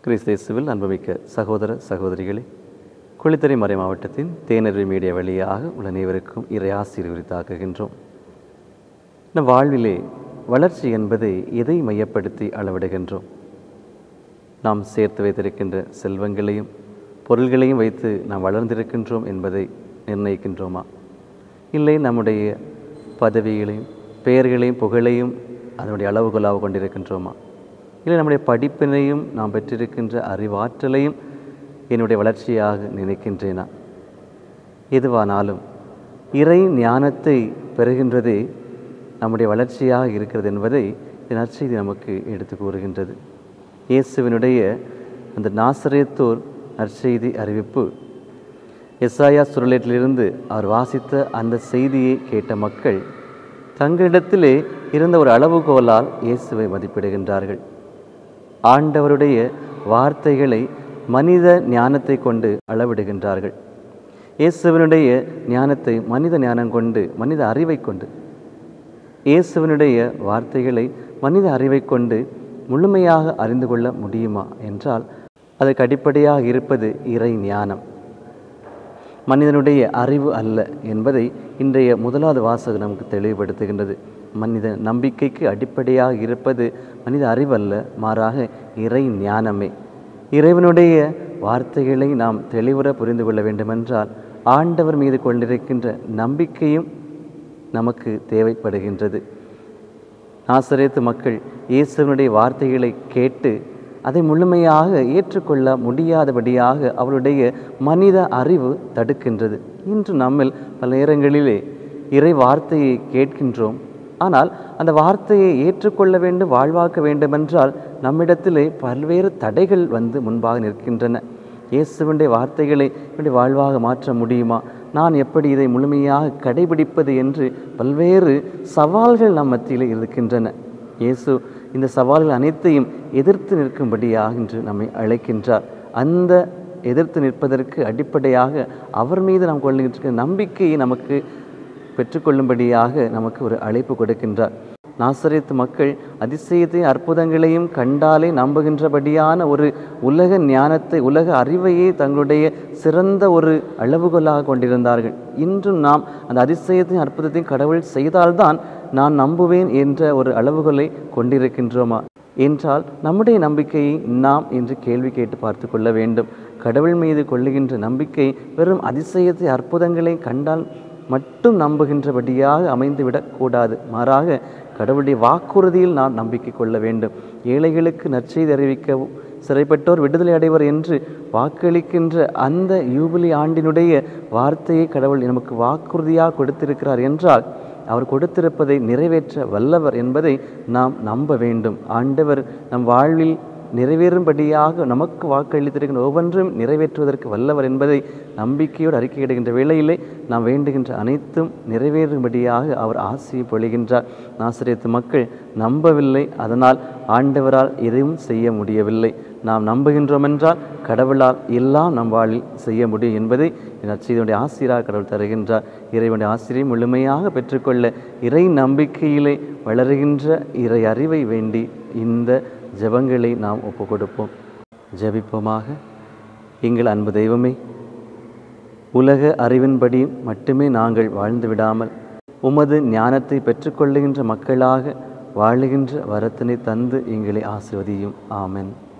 கிறிஸ்தேசுவில் அன்புமிக்க சகோதர சகோதரிகளே குளித்தறை மறை மாவட்டத்தின் தேனருவி மீடியா வழியாக உள்ள அனைவருக்கும் இறை ஆசிரியர் உரித்தாக்குகின்றோம் நம் வாழ்விலே வளர்ச்சி என்பதை எதை மையப்படுத்தி அளவிடுகின்றோம் நாம் சேர்த்து வைத்திருக்கின்ற செல்வங்களையும் பொருள்களையும் வைத்து நாம் வளர்ந்திருக்கின்றோம் என்பதை நிர்ணயிக்கின்றோமா இல்லை நம்முடைய பதவிகளையும் பெயர்களையும் புகழையும் அதனுடைய அளவுகோலாக கொண்டிருக்கின்றோமா இல்லை நம்முடைய படிப்பினையும் நாம் பெற்றிருக்கின்ற அறிவாற்றலையும் என்னுடைய வளர்ச்சியாக நினைக்கின்றேனா எதுவானாலும் இறை ஞானத்தை பெறுகின்றதே நம்முடைய வளர்ச்சியாக இருக்கிறது என்பதை இந்த நற்செய்தி நமக்கு எடுத்து கூறுகின்றது இயேசுவினுடைய அந்த நாசரேத்தோர் நற்செய்தி அறிவிப்பு எஸ்ஆயா சுருளேட்டிலிருந்து அவர் வாசித்த அந்த செய்தியை கேட்ட மக்கள் தங்களிடத்திலே இருந்த ஒரு அளவுகோலால் இயேசுவை மதிப்பிடுகின்றார்கள் ஆண்டவருடைய வார்த்தைகளை மனித ஞானத்தை கொண்டு அளவிடுகின்றார்கள் இயேசுவினுடைய ஞானத்தை மனித ஞானம் கொண்டு மனித அறிவை கொண்டு இயேசுவினுடைய வார்த்தைகளை மனித அறிவை கொண்டு முழுமையாக அறிந்து கொள்ள முடியுமா என்றால் அதற்கு அடிப்படையாக இருப்பது இறை ஞானம் மனிதனுடைய அறிவு அல்ல என்பதை இன்றைய முதலாவது வாசகம் நமக்கு தெளிவுபடுத்துகின்றது மனித நம்பிக்கைக்கு அடிப்படையாக இருப்பது மனித அறிவு அல்ல மாறாக இறை ஞானமே இறைவனுடைய வார்த்தைகளை நாம் தெளிவுற புரிந்து கொள்ள வேண்டுமென்றால் ஆண்டவர் மீது கொண்டிருக்கின்ற நம்பிக்கையும் நமக்கு தேவைப்படுகின்றது நாசரேத்து மக்கள் இயேசுவனுடைய வார்த்தைகளை கேட்டு அதை முழுமையாக ஏற்றுக்கொள்ள முடியாதபடியாக அவருடைய மனித அறிவு தடுக்கின்றது இன்று நம்மில் பல நேரங்களிலே இறை வார்த்தையை கேட்கின்றோம் ஆனால் அந்த வார்த்தையை ஏற்றுக்கொள்ள வேண்டும் வாழ்வாக்க வேண்டுமென்றால் நம்மிடத்திலே பல்வேறு தடைகள் வந்து முன்பாக நிற்கின்றன இயேசுவனுடைய வார்த்தைகளை எப்படி வாழ்வாக மாற்ற முடியுமா நான் எப்படி இதை முழுமையாக கடைபிடிப்பது என்று பல்வேறு சவால்கள் நம் மத்தியில் இருக்கின்றன இயேசு இந்த சவால்கள் அனைத்தையும் எதிர்த்து நிற்கும்படியாக இன்று நம்மை அழைக்கின்றார் அந்த எதிர்த்து நிற்பதற்கு அடிப்படையாக அவர் மீது நாம் கொள்ளுகின்ற நம்பிக்கையை நமக்கு பெற்றுக்கொள்ளும்படியாக நமக்கு ஒரு அழைப்பு கொடுக்கின்றார் நாசரேத்து மக்கள் அதிசயத்தையும் அற்புதங்களையும் கண்டாலே நம்புகின்றபடியான ஒரு உலக ஞானத்தை உலக அறிவையே தங்களுடைய சிறந்த ஒரு அளவுகோலாக கொண்டிருந்தார்கள் இன்றும் நாம் அந்த அதிசயத்தையும் அற்புதத்தையும் கடவுள் செய்தால்தான் நான் நம்புவேன் என்ற ஒரு அளவுகோலை கொண்டிருக்கின்றோமா என்றால் நம்முடைய நம்பிக்கையை நாம் என்று கேள்வி கேட்டு பார்த்து கொள்ள வேண்டும் கடவுள் மீது கொள்ளுகின்ற நம்பிக்கை வெறும் அதிசயத்தை அற்புதங்களை கண்டால் மட்டும் நம்புகின்றபடியாக அமைந்துவிடக்கூடாது மாறாக கடவுளுடைய வாக்குறுதியில் நாம் நம்பிக்கை கொள்ள வேண்டும் ஏழைகளுக்கு நற்செய்தி அறிவிக்கவும் சிறைப்பட்டோர் விடுதலை அடைவர் என்று வாக்களிக்கின்ற அந்த யூபிலி ஆண்டினுடைய வார்த்தையை கடவுள் நமக்கு வாக்குறுதியாக கொடுத்திருக்கிறார் என்றால் அவர் கொடுத்திருப்பதை நிறைவேற்ற வல்லவர் என்பதை நாம் நம்ப வேண்டும் ஆண்டவர் நம் வாழ்வில் நிறைவேறும்படியாக நமக்கு வாக்களித்திருக்கின்ற ஒவ்வொன்றும் நிறைவேற்றுவதற்கு வல்லவர் என்பதை நம்பிக்கையோடு அறிக்கையிடுகின்ற வேளையிலே நாம் வேண்டுகின்ற அனைத்தும் நிறைவேறும்படியாக அவர் ஆசையை பொழிகின்றார் நாசிரியத்து மக்கள் நம்பவில்லை அதனால் ஆண்டவரால் எதையும் செய்ய முடியவில்லை நாம் நம்புகின்றோம் என்றால் கடவுளால் எல்லாம் நம் வாழ்வில் செய்ய முடியும் என்பதை நச்செய்தியுடைய ஆசிரியராக கடவுள் தருகின்றார் இறைவனுடைய ஆசிரியை முழுமையாக பெற்றுக்கொள்ள இறை நம்பிக்கையிலே வளருகின்ற இறை அறிவை வேண்டி இந்த ஜெபங்களை நாம் ஒப்பு கொடுப்போம் ஜெபிப்போமாக எங்கள் அன்பு தெய்வமே உலக அறிவின்படி மட்டுமே நாங்கள் வாழ்ந்து விடாமல் உமது ஞானத்தை பெற்றுக்கொள்ளுகின்ற மக்களாக வாழுகின்ற வரத்தினை தந்து எங்களை ஆசிர்வதியும் ஆமென்